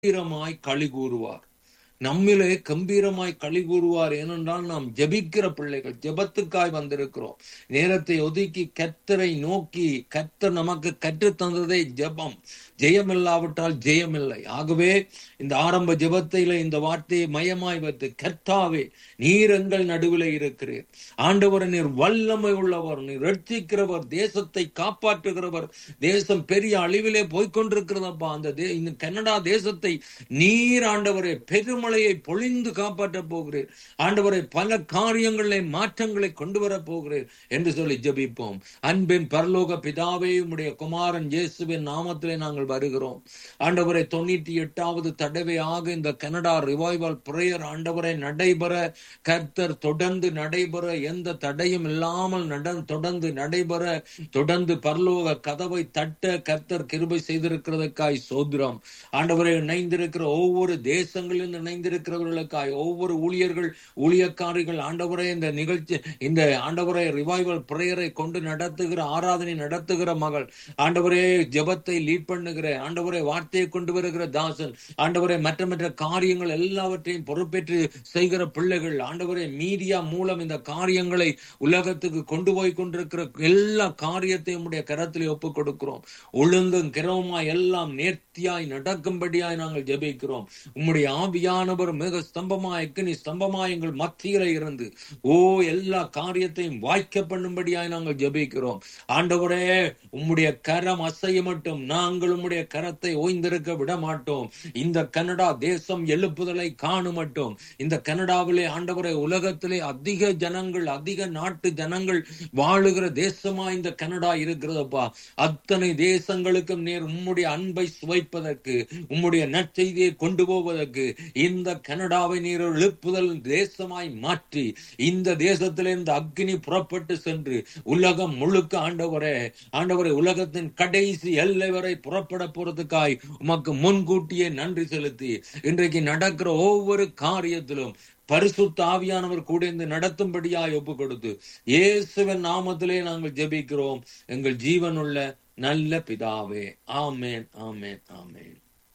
கம்பீரமாய் களி கூறுவார் நம்மிலே கம்பீரமாய் களி கூறுவார் ஏனென்றால் நாம் ஜெபிக்கிற பிள்ளைகள் ஜெபத்துக்காய் வந்திருக்கிறோம் நேரத்தை ஒதுக்கி கர்த்தரை நோக்கி கர்த்தர் நமக்கு கற்றுத் தந்ததே ஜெபம் ஜெயமில்லாவிட்டால் ஜெயமில்லை ஆகவே இந்த ஆரம்ப ஜெபத்தில இந்த வார்த்தையை மயமாய் வைத்து கர்த்தாவே நீர் எங்கள் நடுவில் இருக்கிறீர் ஆண்டவர் நீர் வல்லமை உள்ளவர் நீர் ரட்சிக்கிறவர் தேசத்தை காப்பாற்றுகிறவர் தேசம் பெரிய அழிவிலே போய்கொண்டிருக்கிறதப்பா அந்த தே- இந்த கனடா தேசத்தை நீர் ஆண்டவரே பெருமழையை பொழிந்து காப்பாற்ற போகிறீர் ஆண்டவரை பல காரியங்களை மாற்றங்களை கொண்டு வர போகிறீர் என்று சொல்லி ஜெபிப்போம் அன்பின் பரலோக பிதாவே உம்முடைய குமாரன் இயேசுவின் நாமத்திலே நாங்கள் வருகிறோம் ஆண்டவரை தொண்ணூற்றி எட்டாவது தடவையாக இந்த கனடா ரிவைவல் பிரேயர் ஆண்டவரை நடைபெற கர்த்தர் தொடர்ந்து நடைபெற எந்த தடையும் இல்லாமல் நட தொடர்ந்து நடைபெற தொடர்ந்து பரலோக கதவை தட்ட கர்த்தர் கிருபை செய்திருக்கிறதுக்காய் சோதரம் ஆண்டவரை இணைந்திருக்கிற ஒவ்வொரு தேசங்களில் இணைந்திருக்கிறவர்களுக்காய் ஒவ்வொரு ஊழியர்கள் ஊழியக்காரிகள் ஆண்டவரை இந்த நிகழ்ச்சி இந்த ஆண்டவரை ரிவைவல் பிரேயரை கொண்டு நடத்துகிற ஆராதனை நடத்துகிற மகள் ஆண்டவரே ஜெபத்தை லீட் பண்ணுகிற ஆண்டவரை வார்த்தையை கொண்டு வருகிற தாசன் ஆண்டவரை மற்ற மற்ற காரியங்கள் எல்லாவற்றையும் பொறுப்பேற்று செய்கிற பிள்ளைகள் ஆண்டவரை மீடியா மூலம் இந்த காரியங்களை உலகத்துக்கு கொண்டு போய் கொண்டிருக்கிற எல்லா காரியத்தையும் உடைய கரத்திலே ஒப்புக் கொடுக்கிறோம் ஒழுங்கும் கிரவமாய் எல்லாம் நேர்த்தியாய் நடக்கும்படியாய் நாங்கள் ஜெபிக்கிறோம் உம்முடைய ஆவியானவர் மிக ஸ்தம்பமாய் அக்கினி ஸ்தம்பமாய் எங்கள் மத்தியில இருந்து ஓ எல்லா காரியத்தையும் வாய்க்க பண்ணும்படியாய் நாங்கள் ஜெபிக்கிறோம் ஆண்டவரே உம்முடைய கரம் அசைய மட்டும் நாங்கள் உம்முடைய கரத்தை ஓய்ந்திருக்க விட மாட்டோம் இந்த கனடா தேசம் எழுப்புதலை காணும் மட்டும் இந்த கனடாவிலே ஆண்டவரே உலகத்திலே அதிக ஜனங்கள் அதிக நாட்டு ஜனங்கள் வாழுகிற தேசமா இந்த கனடா இருக்கிறதப்பா அத்தனை தேசங்களுக்கும் நேர் உம்முடைய அன்பை சுவைப்பதற்கு உம்முடைய நற்செய்தியை கொண்டு போவதற்கு இந்த கனடாவை நீர் எழுப்புதல் தேசமாய் மாற்றி இந்த தேசத்திலிருந்து அக்னி புறப்பட்டு சென்று உலகம் முழுக்க ஆண்டவரே ஆண்டவரே உலகத்தின் கடைசி எல்லை வரை புறப்பட போறதுக்காய் உமக்கு முன்கூட்டியே நன்றி செலுத்தி இன்றைக்கு நடக்கிற ஒவ்வொரு காரியத்திலும் பரிசுத்த ஆவியானவர் கூட இருந்து நடத்தும்படியாய் ஒப்பு கொடுத்து இயேசுவின் நாமத்திலே நாங்கள் ஜெபிக்கிறோம் எங்கள் ஜீவனுள்ள நல்ல பிதாவே ஆமேன் ஆமேன் ஆமேன்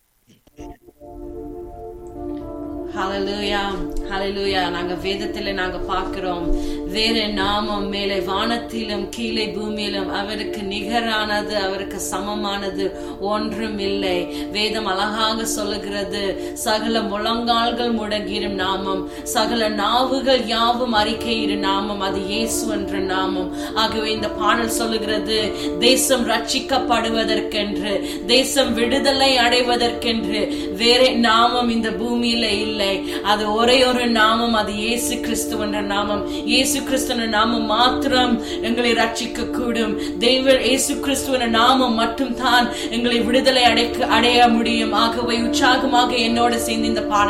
ஹalleluya ஹalleluya நாங்க வேதத்துல நாங்க பார்க்கிறோம் வேற நாமம் மேலே வானத்திலும் கீழே பூமியிலும் அவருக்கு நிகரானது அவருக்கு சமமானது ஒன்றும் இல்லை வேதம் அழகாக சொல்லுகிறது சகல முழங்கால்கள் முடங்கிடும் நாமம் சகல நாவுகள் யாவும் அறிக்கையிடும் நாமம் அது இயேசு என்ற நாமம் ஆகவே இந்த பாடல் சொல்லுகிறது தேசம் ரட்சிக்கப்படுவதற்கென்று தேசம் விடுதலை அடைவதற்கென்று வேற நாமம் இந்த பூமியில இல்லை அது ஒரே ஒரு நாமம் அது இயேசு கிறிஸ்து என்ற நாமம் இயேசு கிறிஸ்து என்ற நாமம் மாத்திரம் எங்களை ரட்சிக்க கூடும் தெய்வ இயேசு கிறிஸ்து என்ற நாமம் மட்டும் தான் எங்களை விடுதலை அடைக்க அடைய முடியும் ஆகவே உற்சாகமாக என்னோட சேர்ந்து இந்த பாடல்